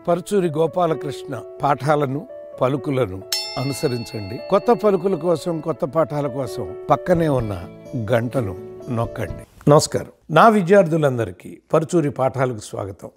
పరుచూరి గోపాలకృష్ణ పాఠాలను పలుకులను అనుసరించండి కొత్త పలుకుల కోసం కొత్త పాఠాల కోసం పక్కనే ఉన్న గంటను నొక్కండి నమస్కారం నా విద్యార్థులందరికీ పరుచూరి పాఠాలకు స్వాగతం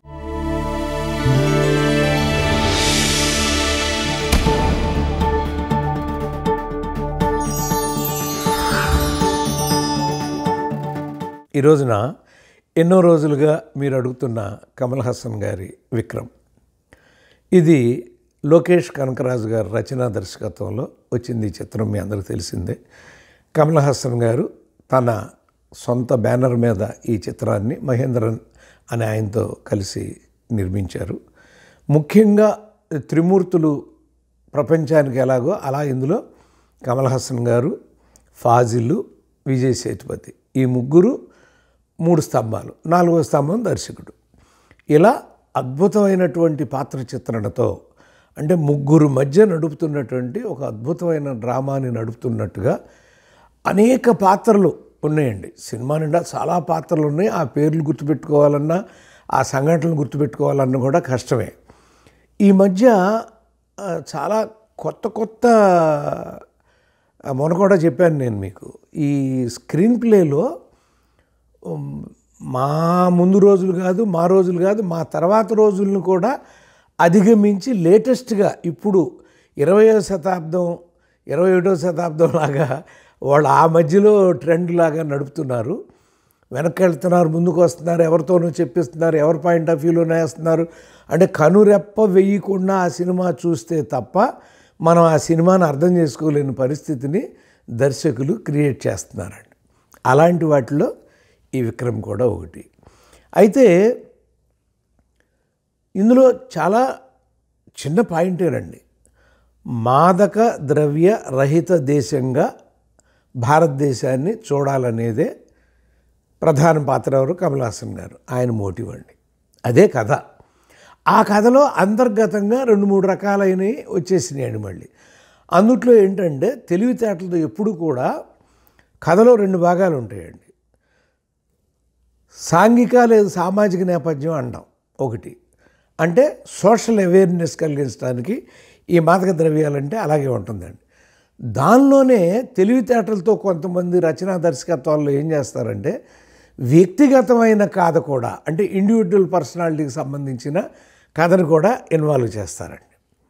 ఈ రోజున ఎన్నో రోజులుగా మీరు అడుగుతున్న కమల్ హాసన్ గారి విక్రమ్ ఇది లోకేష్ కనకరాజు గారి రచనా దర్శకత్వంలో వచ్చింది ఈ చిత్రం మీ అందరికీ తెలిసిందే కమల్ హాసన్ గారు తన సొంత బ్యానర్ మీద ఈ చిత్రాన్ని మహేంద్రన్ అనే ఆయనతో కలిసి నిర్మించారు ముఖ్యంగా త్రిమూర్తులు ప్రపంచానికి ఎలాగో అలా ఇందులో కమల్ హాసన్ గారు ఫాజిల్ విజయ్ సేతుపతి ఈ ముగ్గురు మూడు స్తంభాలు నాలుగో స్తంభం దర్శకుడు ఇలా అద్భుతమైనటువంటి పాత్ర చిత్రణతో అంటే ముగ్గురు మధ్య నడుపుతున్నటువంటి ఒక అద్భుతమైన డ్రామాని నడుపుతున్నట్టుగా అనేక పాత్రలు ఉన్నాయండి సినిమా నిండా చాలా పాత్రలు ఉన్నాయి ఆ పేర్లు గుర్తుపెట్టుకోవాలన్నా ఆ సంఘటనలు గుర్తుపెట్టుకోవాలన్నా కూడా కష్టమే ఈ మధ్య ఆ, చాలా కొత్త కొత్త ఆ, మొన్న కూడా చెప్పాను నేను మీకు ఈ స్క్రీన్ ప్లేలో ఉమ్, మా ముందు రోజులు కాదు మా రోజులు కాదు మా తర్వాత రోజులను కూడా అధిగమించి లేటెస్ట్గా ఇప్పుడు ఇరవయో శతాబ్దం ఇరవై ఒకటో శతాబ్దం లాగా వాళ్ళు ఆ మధ్యలో ట్రెండ్ లాగా నడుపుతున్నారు వెనక్కి వెళ్తున్నారు ముందుకు వస్తున్నారు ఎవరితోనూ చెప్పిస్తున్నారు ఎవరి పాయింట్ ఆఫ్ వ్యూలోనే వేస్తున్నారు అంటే కనురెప్ప వేయకుండా ఆ సినిమా చూస్తే తప్ప మనం ఆ సినిమాని అర్థం చేసుకోలేని పరిస్థితిని దర్శకులు క్రియేట్ చేస్తున్నారండి అలాంటి వాటిలో ఈ విక్రమ్ కూడా ఒకటి అయితే ఇందులో చాలా చిన్న పాయింటేనండి మాదక ద్రవ్య రహిత దేశంగా భారతదేశాన్ని చూడాలనేదే ప్రధాన పాత్ర ఎవరు కమల్ హాసన్ గారు ఆయన మోటివ్ అండి అదే కథ ఆ కథలో అంతర్గతంగా రెండు మూడు రకాలైనవి వచ్చేసినాయండి మళ్ళీ అందుట్లో ఏంటంటే తెలివితేటలతో ఎప్పుడు కూడా కథలో రెండు భాగాలు ఉంటాయండి సాంఘిక లేదా సామాజిక నేపథ్యం అంటాం ఒకటి అంటే సోషల్ అవేర్నెస్ కలిగించడానికి ఈ మాదక ద్రవ్యాలంటే అలాగే ఉంటుందండి దానిలోనే తెలివితేటలతో కొంతమంది రచనా దర్శకత్వాల్లో ఏం చేస్తారంటే వ్యక్తిగతమైన కథ కూడా అంటే ఇండివిజువల్ పర్సనాలిటీకి సంబంధించిన కథను కూడా ఇన్వాల్వ్ చేస్తారండి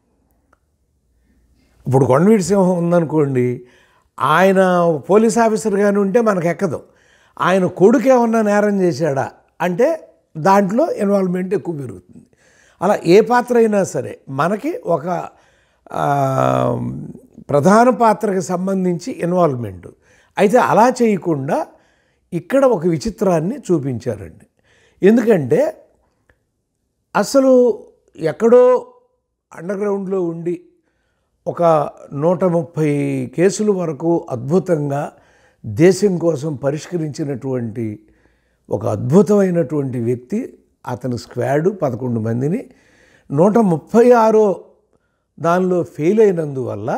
ఇప్పుడు కొండవీటి సింహం ఉందనుకోండి ఆయన పోలీస్ ఆఫీసర్గానే ఉంటే మనకు ఎక్కదు ఆయన కొడుకు ఏమన్నా నేరం చేశాడా అంటే దాంట్లో ఇన్వాల్వ్మెంట్ ఎక్కువ పెరుగుతుంది అలా ఏ పాత్ర అయినా సరే మనకి ఒక ఆ, ప్రధాన పాత్రకు సంబంధించి ఇన్వాల్వ్మెంట్ అయితే అలా చేయకుండా ఇక్కడ ఒక విచిత్రాన్ని చూపించారండి ఎందుకంటే అసలు ఎక్కడో అండర్గ్రౌండ్లో ఉండి ఒక నూట ముప్పై కేసుల వరకు అద్భుతంగా దేశం కోసం పరిష్కరించినటువంటి ఒక అద్భుతమైనటువంటి వ్యక్తి అతని స్క్వాడు పదకొండు మందిని నూట ముప్పై ఆరో దానిలో ఫెయిల్ అయినందువల్ల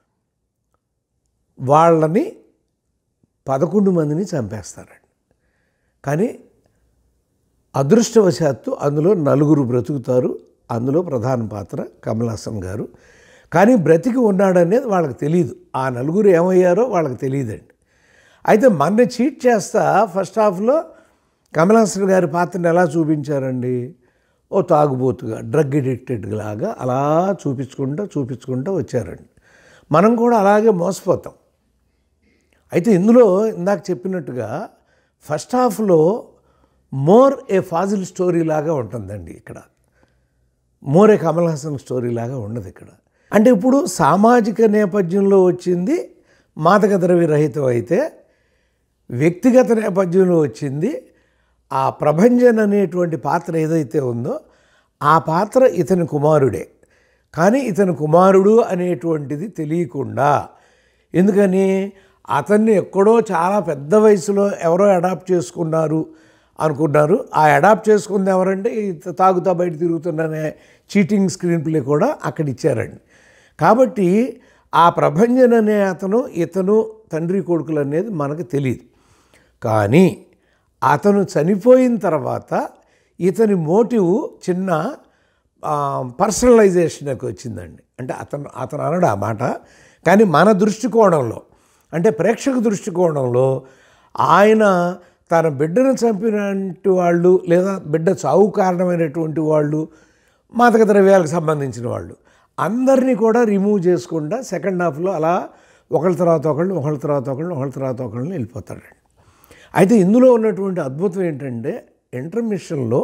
వాళ్ళని పదకొండు మందిని చంపేస్తారండి కానీ అదృష్టవశాత్తు అందులో నలుగురు బ్రతుకుతారు అందులో ప్రధాన పాత్ర కమల్ హాసన్ గారు కానీ బ్రతికి ఉన్నాడనేది వాళ్ళకి తెలియదు ఆ నలుగురు ఏమయ్యారో వాళ్ళకి తెలియదండి అయితే మన చీట్ చేస్తా ఫస్ట్ హాఫ్లో కమల్ హాసన్ గారి పాత్రను ఎలా చూపించారండి ఓ తాగుబోతుగా డ్రగ్ ఎడిక్టెడ్ లాగా అలా చూపించుకుంటూ చూపించుకుంటూ వచ్చారండి మనం కూడా అలాగే మోసపోతాం అయితే ఇందులో ఇందాక చెప్పినట్టుగా ఫస్ట్ హాఫ్లో మోర్ ఏ ఫాజిల్ స్టోరీ లాగా ఉంటుందండి ఇక్కడ more a Kamal Haasan story లాగా ఉండదు ఇక్కడ అంటే ఇప్పుడు సామాజిక నేపథ్యంలో వచ్చింది మాదక ద్రవ్య రహితం అయితే వ్యక్తిగత నేపథ్యంలో వచ్చింది ఆ ప్రభంజన్ అనేటువంటి పాత్ర ఏదైతే ఉందో ఆ పాత్ర ఇతని కుమారుడే కానీ ఇతని కుమారుడు అనేటువంటిది తెలియకుండా ఎందుకని అతన్ని ఎక్కడో చాలా పెద్ద వయసులో ఎవరో అడాప్ట్ చేసుకున్నారు అనుకున్నారు ఆ అడాప్ట్ చేసుకుంది ఎవరంటే ఈ తాగుతా బయట తిరుగుతున్ననే చీటింగ్ స్క్రీన్ ప్లే కూడా అక్కడ ఇచ్చారండి కాబట్టి ఆ ప్రభంజన్ అనే అతను ఇతను తండ్రి కొడుకులు అనేది మనకు తెలియదు కానీ అతను చనిపోయిన తర్వాత ఇతని మోటివ్ చిన్న పర్సనలైజేషన్కి వచ్చిందండి అంటే అతను అతను అనడు ఆ మాట కానీ మన దృష్టికోణంలో అంటే ప్రేక్షక దృష్టికోణంలో ఆయన తన బిడ్డను చంపినటువంటి వాళ్ళు లేదా బిడ్డ చావు కారణమైనటువంటి వాళ్ళు మాదక ద్రవ్యాలకు సంబంధించిన వాళ్ళు అందరినీ కూడా రిమూవ్ చేసుకుండా సెకండ్ హాఫ్లో అలా ఒకళ్ళ తర్వాత ఒకళ్ళు ఒకళ్ళ తర్వాత ఒకళ్ళు ఒకళ్ళ తర్వాత ఒకళ్ళు వెళ్ళిపోతాడండి అయితే ఇందులో ఉన్నటువంటి అద్భుతం ఏంటంటే ఇంటర్మిషన్లో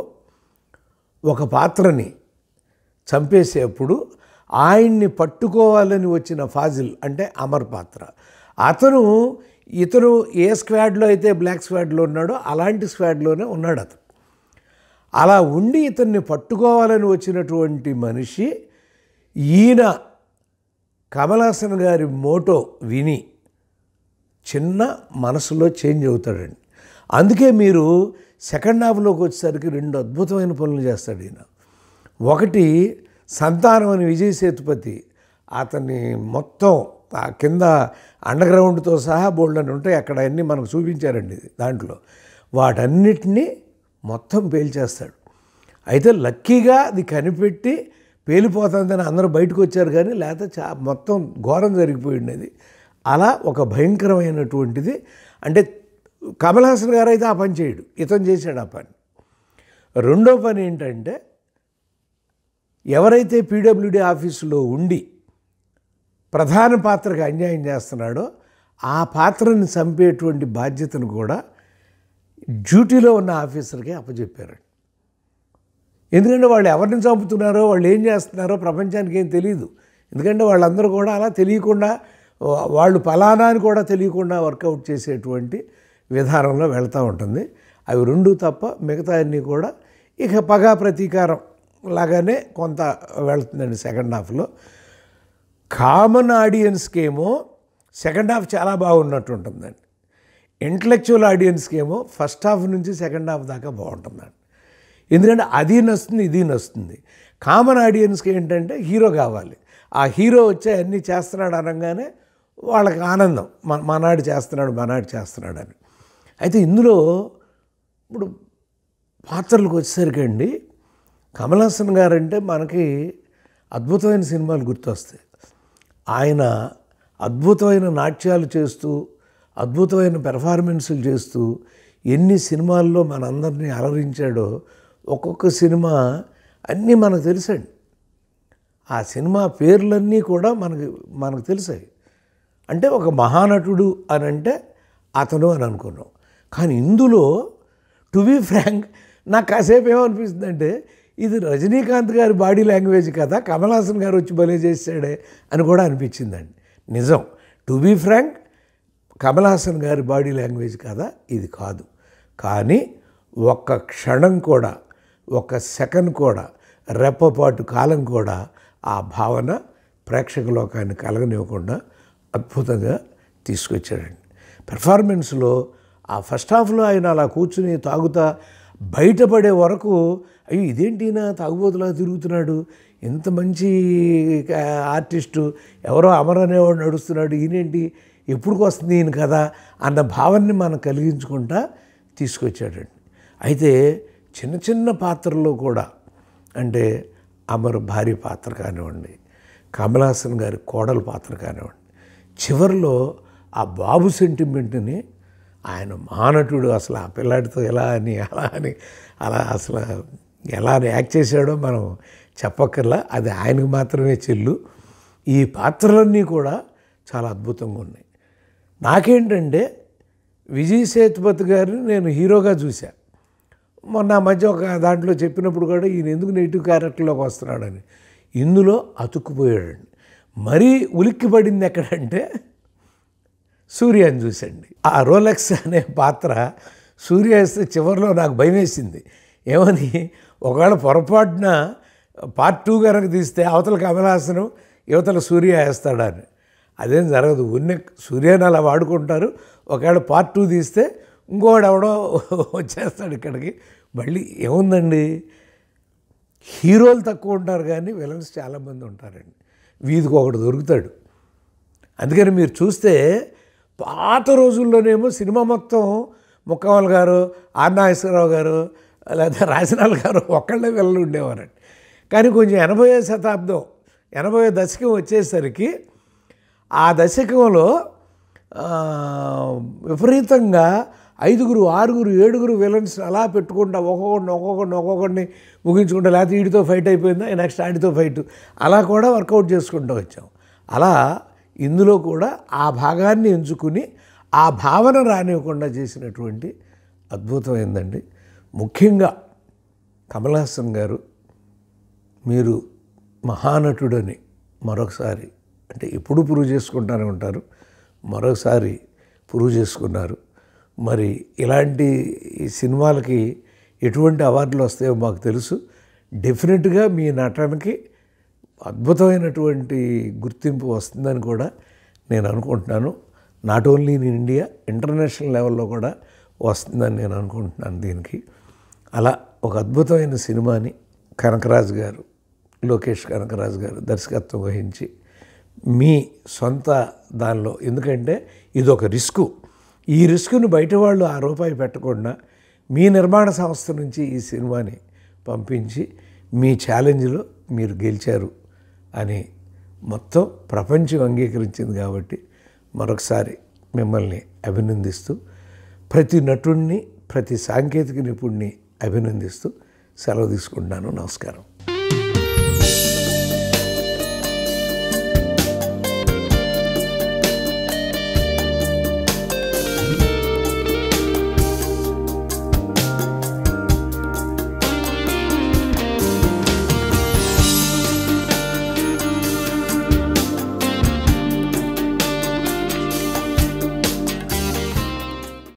ఒక పాత్రని చంపేసేప్పుడు ఆయన్ని పట్టుకోవాలని వచ్చిన ఫాజిల్ అంటే అమర్ పాత్ర అతను ఇతను ఏ స్క్వాడ్లో అయితే బ్లాక్ స్క్వాడ్లో ఉన్నాడో అలాంటి స్క్వాడ్లోనే ఉన్నాడు అతను అలా ఉండి ఇతన్ని పట్టుకోవాలని వచ్చినటువంటి మనిషి ఈయన కమలాసన్ గారి మోటో విని చిన్న మనసులో చేంజ్ అవుతాడండి అందుకే మీరు సెకండ్ హాఫ్లోకి వచ్చేసరికి రెండు అద్భుతమైన పనులు చేస్తాడు ఈయన ఒకటి సంతానం అని విజయ్ సేతుపతి అతన్ని మొత్తం ఆ కింద అండర్గ్రౌండ్తో సహా బోల్డ్ అని ఉంటాయి అక్కడ అన్నీ మనకు చూపించారండి దాంట్లో వాటన్నిటినీ మొత్తం పేల్చేస్తాడు అయితే లక్కీగా అది కనిపెట్టి పేలిపోతుందని అందరూ బయటకు వచ్చారు కానీ లేకపోతే చా మొత్తం ఘోరం జరిగిపోయింది అలా ఒక భయంకరమైనటువంటిది అంటే కమల్ హాసన్ గారు అయితే ఆ పని చేయడు ఇతను చేశాడు ఆ పని రెండో పని ఏంటంటే ఎవరైతే పీడబ్ల్యూడి ఆఫీసులో ఉండి ప్రధాన పాత్రకు అన్యాయం చేస్తున్నాడో ఆ పాత్రని చంపేటువంటి బాధ్యతను కూడా డ్యూటీలో ఉన్న ఆఫీసర్కే అప్పచెప్పారండి ఎందుకంటే వాళ్ళు ఎవరిని చంపుతున్నారో వాళ్ళు ఏం చేస్తున్నారో ప్రపంచానికి ఏం తెలియదు ఎందుకంటే వాళ్ళందరూ కూడా అలా తెలియకుండా వా- వాళ్ళు ఫలానా అని కూడా తెలియకుండా వర్కౌట్ చేసేటువంటి విధానంలో వెళ్తూ ఉంటుంది అవి రెండు తప్ప మిగతా అన్నీ కూడా ఇక పగా ప్రతీకారం లాగానే కొంత వెళ్తుందండి సెకండ్ హాఫ్లో కామన్ ఆడియన్స్కి ఏమో సెకండ్ హాఫ్ చాలా బాగున్నట్టు ఉంటుందండి ఇంటలెక్చువల్ ఆడియన్స్కి ఏమో ఫస్ట్ హాఫ్ నుంచి సెకండ్ హాఫ్ దాకా బాగుంటుందండి ఎందుకంటే అది నస్తుంది ఇది నస్తుంది కామన్ ఆడియన్స్కి ఏంటంటే హీరో కావాలి ఆ హీరో వచ్చే అన్నీ చేస్తున్నాడు అనగానే వాళ్ళకి ఆనందం మన మనాడు చేస్తున్నాడు మనాడు చేస్తున్నాడు అని అయితే ఇందులో ఇప్పుడు పాత్రలకు వచ్చేసరికి అండి కమల్ హాసన్ గారంటే మనకి అద్భుతమైన సినిమాలు గుర్తొస్తాయి ఆయన అద్భుతమైన నాట్యాలు చేస్తూ అద్భుతమైన పెర్ఫార్మెన్సులు చేస్తూ ఎన్ని సినిమాల్లో మనందరినీ అలరించాడో ఒక్కొక్క సినిమా అన్నీ మనకు తెలుసండి ఆ సినిమా పేర్లన్నీ కూడా మనకి మనకు తెలుసాయి అంటే ఒక మహానటుడు అని అంటే అతను అని అనుకున్నాం కానీ ఇందులో టు బీ ఫ్రాంక్ నాకు కాసేపు ఏమనిపిస్తుందంటే ఇది రజనీకాంత్ గారి బాడీ లాంగ్వేజ్ కదా కమల్ హాసన్ గారు వచ్చి భలే చేశాడే అని కూడా అనిపించిందండి నిజం to be frank Kamal Haasan గారి బాడీ లాంగ్వేజ్ కదా ఇది కాదు కానీ ఒక్క క్షణం కూడా ఒక సెకండ్ కూడా రెప్పపాటు కాలం కూడా ఆ భావన ప్రేక్షక లోకాన్ని కలగనివ్వకుండా అద్భుతంగా తీసుకొచ్చాడండి పెర్ఫార్మెన్స్లో ఆ ఫస్ట్ హాఫ్లో ఆయన అలా కూర్చుని తాగుతా బయటపడే వరకు అయ్యో ఇదేంటి ఈయన తాగుబోతులా తిరుగుతున్నాడు ఇంత మంచి ఆ, ఆర్టిస్టు ఎవరో అమర్ అనేవాడు నడుస్తున్నాడు ఈయనేంటి ఎప్పుడుకి వస్తుంది ఈయన కదా అన్న భావాన్ని మనం కలిగించుకుంటా తీసుకొచ్చాడండి అయితే చిన్న చిన్న పాత్రల్లో కూడా అంటే అమర్ భార్య పాత్ర కానివ్వండి కమల్ హాసన్ గారి కోడల పాత్ర కానివ్వండి చివరిలో ఆ బాబు సెంటిమెంట్ని ఆయన మానటుడు అసలు ఆ పిల్లాడితో ఎలా అని అలా అని అలా అసలు ఎలా యాక్ట్ చేశాడో మనం చెప్పక్కర్లా అది ఆయనకు మాత్రమే చెల్లు ఈ పాత్రలన్నీ కూడా చాలా అద్భుతంగా ఉన్నాయి నాకేంటంటే విజయ్ సేతుపతి గారిని నేను హీరోగా చూశాను మొన్న ఆ మధ్య ఒక దాంట్లో చెప్పినప్పుడు కూడా ఈయన ఎందుకు నెగిటివ్ క్యారెక్టర్లోకి వస్తున్నాడని ఇందులో అతుక్కుపోయాడండి మరీ ఉలిక్కి పడింది ఎక్కడంటే సూర్యని చూసండి ఆ రోలెక్స్ అనే పాత్ర సూర్య వేస్తే చివరిలో నాకు భయం వేసింది ఏమని ఒకవేళ పొరపాటున పార్ట్ టూ కనుక తీస్తే అవతల కమలాసనం యువతల సూర్య వేస్తాడా అని అదేం జరగదు ఉన్న సూర్యని అలా వాడుకుంటారు ఒకవేళ పార్ట్ టూ తీస్తే ఇంకోడు ఎవడో వచ్చేస్తాడు ఇక్కడికి మళ్ళీ ఏముందండి హీరోలు తక్కువ ఉంటారు కానీ విలన్స్ చాలామంది ఉంటారండి వీధికి ఒకడు దొరుకుతాడు అందుకని మీరు చూస్తే పాత రోజుల్లోనేమో సినిమా మొత్తం ముక్కమల్ గారు ఆర్ నాగేశ్వరరావు గారు లేదా రాజనాల్ గారు ఒక్కళ్ళే వెళ్ళి ఉండేవారండి కానీ కొంచెం ఎనభై శతాబ్దం ఎనభై దశకం వచ్చేసరికి ఆ దశకంలో ఆ, విపరీతంగా ఐదుగురు ఆరుగురు ఏడుగురు విలన్స్ అలా పెట్టుకుంటా ఒక్కొక్కడిని ఒక్కొక్కడిని ఒక్కొక్కడిని ముగించుకుంటా లేకపోతే వీడితో ఫైట్ అయిపోయిందా నెక్స్ట్ ఆడితో ఫైట్ అలా కూడా వర్కౌట్ చేసుకుంటూ వచ్చాం అలా ఇందులో కూడా ఆ భాగాన్ని ఎంచుకుని ఆ భావన రానివ్వకుండా చేసినటువంటి అద్భుతమైందండి ముఖ్యంగా కమల్ హాసన్ గారు మీరు మహానటుడని మరొకసారి అంటే ఎప్పుడు ప్రూవ్ చేసుకుంటానే ఉంటారు మరొకసారి ప్రూవ్ చేసుకున్నారు మరి ఇలాంటి ఈ సినిమాలకి ఎటువంటి అవార్డులు వస్తాయో మాకు తెలుసు డెఫినెట్గా మీ నటనకి అద్భుతమైనటువంటి గుర్తింపు వస్తుందని కూడా నేను అనుకుంటున్నాను not only in India international లెవెల్లో కూడా వస్తుందని నేను అనుకుంటున్నాను దీనికి అలా ఒక అద్భుతమైన సినిమాని కనకరాజు గారు లోకేష్ కనకరాజు గారు దర్శకత్వం వహించి మీ సొంత దానిలో ఎందుకంటే ఇది ఒక రిస్కు ఈ రిస్క్ను బయట వాళ్ళు ఆ రూపాయి పెట్టకుండా మీ నిర్మాణ సంస్థ నుంచి ఈ సినిమాని పంపించి మీ ఛాలెంజ్లో మీరు గెలిచారు అని మొత్తం ప్రపంచం అంగీకరించింది కాబట్టి మరొకసారి మిమ్మల్ని అభినందిస్తూ ప్రతి నటుణ్ణి ప్రతి సాంకేతిక నిపుణ్ణి అభినందిస్తూ సెలవు తీసుకుంటున్నాను నమస్కారం